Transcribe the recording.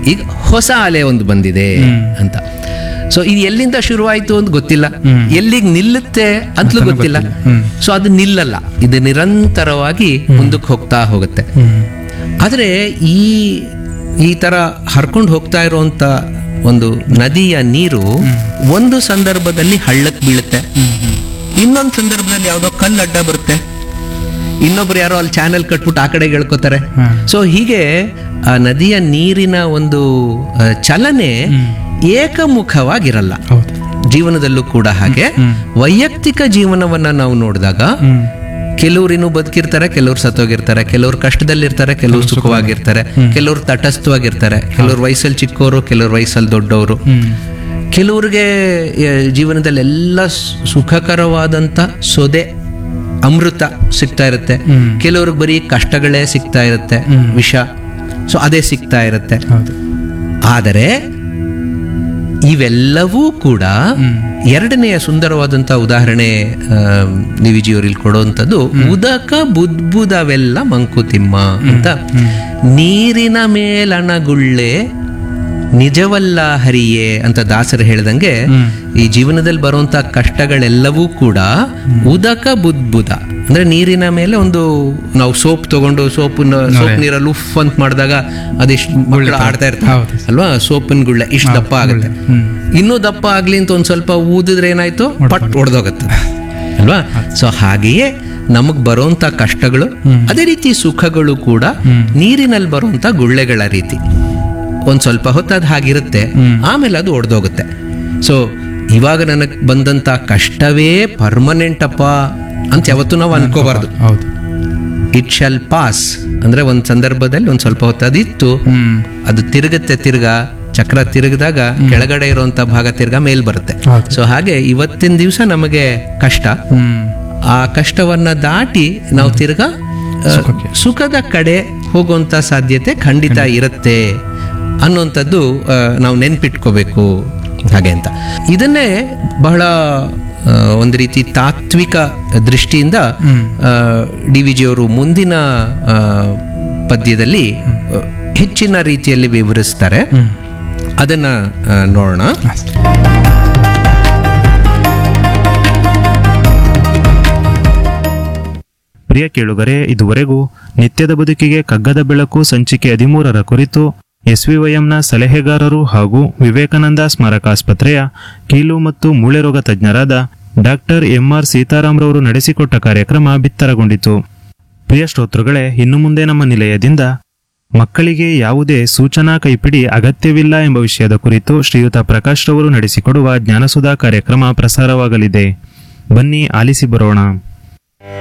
ಈಗ ಹೊಸ ಅಲೆ ಒಂದು ಬಂದಿದೆ ಅಂತ ಸೊ ಇದು ಎಲ್ಲಿಂದ ಶುರುವಾಯಿತು ಅಂತ ಗೊತ್ತಿಲ್ಲ ಎಲ್ಲಿಗೆ ನಿಲ್ಲುತ್ತೆ ಅಂತಲೂ ಗೊತ್ತಿಲ್ಲ ಸೊ ಅದು ನಿಲ್ಲಲ್ಲ ಇದು ನಿರಂತರವಾಗಿ ಮುಂದಕ್ಕೆ ಹೋಗ್ತಾ ಹೋಗುತ್ತೆ ಆದರೆ ಈ ಈ ತರ ಹರ್ಕೊಂಡು ಹೋಗ್ತಾ ಇರುವಂತ ಒಂದು ನದಿಯ ನೀರು ಒಂದು ಸಂದರ್ಭದಲ್ಲಿ ಹಳ್ಳಕ್ಕೆ ಬೀಳುತ್ತೆ ಇನ್ನೊಂದು ಸಂದರ್ಭದಲ್ಲಿ ಯಾವುದೋ ಕಲ್ಲು ಅಡ್ಡ ಬರುತ್ತೆ ಇನ್ನೊಬ್ರು ಯಾರೋ ಅಲ್ಲಿ ಚಾನೆಲ್ ಕಟ್ಬಿಟ್ಟು ಆ ಕಡೆ ಹೇಳ್ಕೊತಾರೆ ಸೊ ಹೀಗೆ ಆ ನದಿಯ ನೀರಿನ ಒಂದು ಆ, ಚಲನೆ ಏಕಮುಖವಾಗಿರಲ್ಲ ಹೌದು ಜೀವನದಲ್ಲೂ ಕೂಡ ಹಾಗೆ ವೈಯಕ್ತಿಕ ಜೀವನವನ್ನ ನಾವು ನೋಡಿದಾಗ ಕೆಲವ್ರು ಇನ್ನೂ ಬದುಕಿರ್ತಾರೆ ಕೆಲವ್ರು ಸತ್ತೋಗಿರ್ತಾರೆ ಕೆಲವ್ರು ಕಷ್ಟದಲ್ಲಿರ್ತಾರೆ ಕೆಲವ್ರು ಸುಖವಾಗಿರ್ತಾರೆ ಕೆಲವ್ರು ತಟಸ್ಥವಾಗಿರ್ತಾರೆ ಕೆಲವ್ರು ವಯಸ್ಸಲ್ಲಿ ಚಿಕ್ಕವರು ಕೆಲವ್ರು ವಯಸ್ಸಲ್ಲಿ ದೊಡ್ಡವರು ಕೆಲವ್ರಿಗೆ ಆ, ಜೀವನದಲ್ಲಿ ಎಲ್ಲ ಸು- ಸುಖಕರವಾದಂತ ಸೊದೆ ಅಮೃತ ಸಿಗ್ತಾ ಇರುತ್ತೆ ಕೆಲವ್ರಿಗೆ ಬರೀ ಕಷ್ಟಗಳೇ ಸಿಗ್ತಾ ಇರುತ್ತೆ ವಿಷ ಸೊ ಅದೇ ಸಿಗ್ತಾ ಇರುತ್ತೆ ಹೌದು ಆದರೆ ಇವೆಲ್ಲವೂ ಕೂಡ ಎರಡನೆಯ ಸುಂದರವಾದಂತ ಉದಾಹರಣೆ ನಿವಿಜಿಯವರು ಇಲ್ಲಿ ಕೊಡುವಂಥದ್ದು ಉದಕ ಬುದ್ಬುದವೆಲ್ಲ ಮಂಕುತಿಮ್ಮ ಅಂತ ನೀರಿನ ಮೇಲಣಗುಳ್ಳೆ ನಿಜವಲ್ಲ ಹರಿಯೇ ಅಂತ ದಾಸರು ಹೇಳ್ದಂಗೆ ಈ ಜೀವನದಲ್ಲಿ ಬರುವಂತ ಕಷ್ಟಗಳೆಲ್ಲವೂ ಕೂಡ ಉದಕ ಬುದ್ಬುದ ಅಂದ್ರೆ ನೀರಿನ ಮೇಲೆ ಒಂದು ನಾವು ಸೋಪ್ ತಗೊಂಡು ಸೋಪಿನ ಸೋಪ್ ನೀರಲ್ಲಿ ಉಫ್ ಅಂತ ಮಾಡಿದಾಗ ಅದೆಷ್ಟು ಮಕ್ಕಳು ಆಡ್ತಾ ಇರ್ತಾರೆ ಹೌದು. ಅಲ್ವಾ ಸೋಪಿನ ಗುಳ್ಳೆ ಇಷ್ಟು ದಪ್ಪ ಆಗುತ್ತೆ ಇನ್ನೂ ದಪ್ಪ ಆಗ್ಲಿ ಅಂತ ಒಂದ್ ಸ್ವಲ್ಪ ಊದಿದ್ರೆ ಏನಾಯ್ತು ಪಟ್ ಹೊಡೆದೋಗತ್ತೆ ಅಲ್ವಾ ಸೊ ಹಾಗೆಯೇ ನಮಗ್ ಬರುವಂತ ಕಷ್ಟಗಳು ಅದೇ ರೀತಿ ಸುಖಗಳು ಕೂಡ ನೀರಿನಲ್ಲಿ ಬರುವಂತ ಗುಳ್ಳೆಗಳ ರೀತಿ ಒಂದ್ ಸ್ವಲ್ಪ ಹೊತ್ತು ಅದು ಹಾಗಿರುತ್ತೆ ಆಮೇಲೆ ಅದು ಒಡೆದೋಗುತ್ತೆ ಸೊ ಇವಾಗ ನನಗೆ ಬಂದಂತ ಕಷ್ಟವೇ ಪರ್ಮನೆಂಟ್ ಅಪ್ಪ ಅಂತ ಯಾವತ್ತೂ ನಾವು ಅನ್ಕೋಬಾರ್ದು ಹೌದು ಇಟ್ ಶಾಲ್ ಪಾಸ್ ಅಂದ್ರೆ ಒಂದ್ ಸಂದರ್ಭದಲ್ಲಿ ಒಂದ್ ಸ್ವಲ್ಪ ಹೊತ್ತು ಅದಿತ್ತು ಹ್ಮ್ ಅದು ತಿರುಗುತ್ತೆ ತಿರ್ಗಾ ಚಕ್ರ ತಿರುಗಿದಾಗ ಕೆಳಗಡೆ ಇರುವಂತ ಭಾಗ ತಿರ್ಗಾ ಮೇಲ್ ಬರುತ್ತೆ ಹೌದು. ಸೊ ಹಾಗೆ ಇವತ್ತಿನ ದಿವಸ ನಮಗೆ ಕಷ್ಟ ಹ್ಮ್ ಆ ಕಷ್ಟವನ್ನ ದಾಟಿ ನಾವು ತಿರ್ಗಾ ಆ, ಸುಖಕ್ಕೆ. ಸುಖದ ಕಡೆ ಹೋಗುವಂತ ಸಾಧ್ಯತೆ ಖಂಡಿತ ಇರುತ್ತೆ ಅನ್ನುವಂಥದ್ದು ಆ, ನಾವು ನೆನ್ಪಿಟ್ಕೋಬೇಕು ಹಾಗೆ ಅಂತ ಇದನ್ನೇ ಬಹಳ ಆ, ಒಂದು ರೀತಿ ತಾತ್ವಿಕ ದೃಷ್ಟಿಯಿಂದ ಡಿ ವಿ ಜಿಯವರು ಮುಂದಿನ ಆ, ಪದ್ಯದಲ್ಲಿ ಆ, ಹೆಚ್ಚಿನ ರೀತಿಯಲ್ಲಿ ವಿವರಿಸ್ತಾರೆ ಅದನ್ನ ಆ, ನೋಡೋಣ ಪ್ರಿಯ ಕೇಳುಗರೆ ಇದುವರೆಗೂ ನಿತ್ಯದ ಬದುಕಿಗೆ ಕಗ್ಗದ ಬೆಳಕು ಸಂಚಿಕೆ ಹದಿಮೂರರ ಕುರಿತು ಎಸ್ವಿವೈಎಂನ ಸಲಹೆಗಾರರು ಹಾಗೂ ವಿವೇಕಾನಂದ ಸ್ಮಾರಕಾಸ್ಪತ್ರೆಯ ಕೀಲು ಮತ್ತು ಮೂಳೆ ರೋಗ ತಜ್ಞರಾದ ಡಾಕ್ಟರ್ ಎಂಆರ್ ಸೀತಾರಾಮ್ರವರು ನಡೆಸಿಕೊಟ್ಟ ಕಾರ್ಯಕ್ರಮ ಬಿತ್ತರಗೊಂಡಿತು ಪ್ರಿಯ ಶ್ರೋತೃಗಳೇ ಇನ್ನು ಮುಂದೆ ನಮ್ಮ ನಿಲಯದಿಂದ ಮಕ್ಕಳಿಗೆ ಯಾವುದೇ ಸೂಚನಾ ಕೈಪಿಡಿ ಅಗತ್ಯವಿಲ್ಲ ಎಂಬ ವಿಷಯದ ಕುರಿತು ಶ್ರೀಯುತ ಪ್ರಕಾಶ್ ರವರು ನಡೆಸಿಕೊಡುವ ಜ್ಞಾನಸುಧಾ ಕಾರ್ಯಕ್ರಮ ಪ್ರಸಾರವಾಗಲಿದೆ ಬನ್ನಿ ಆಲಿಸಿ ಬರೋಣ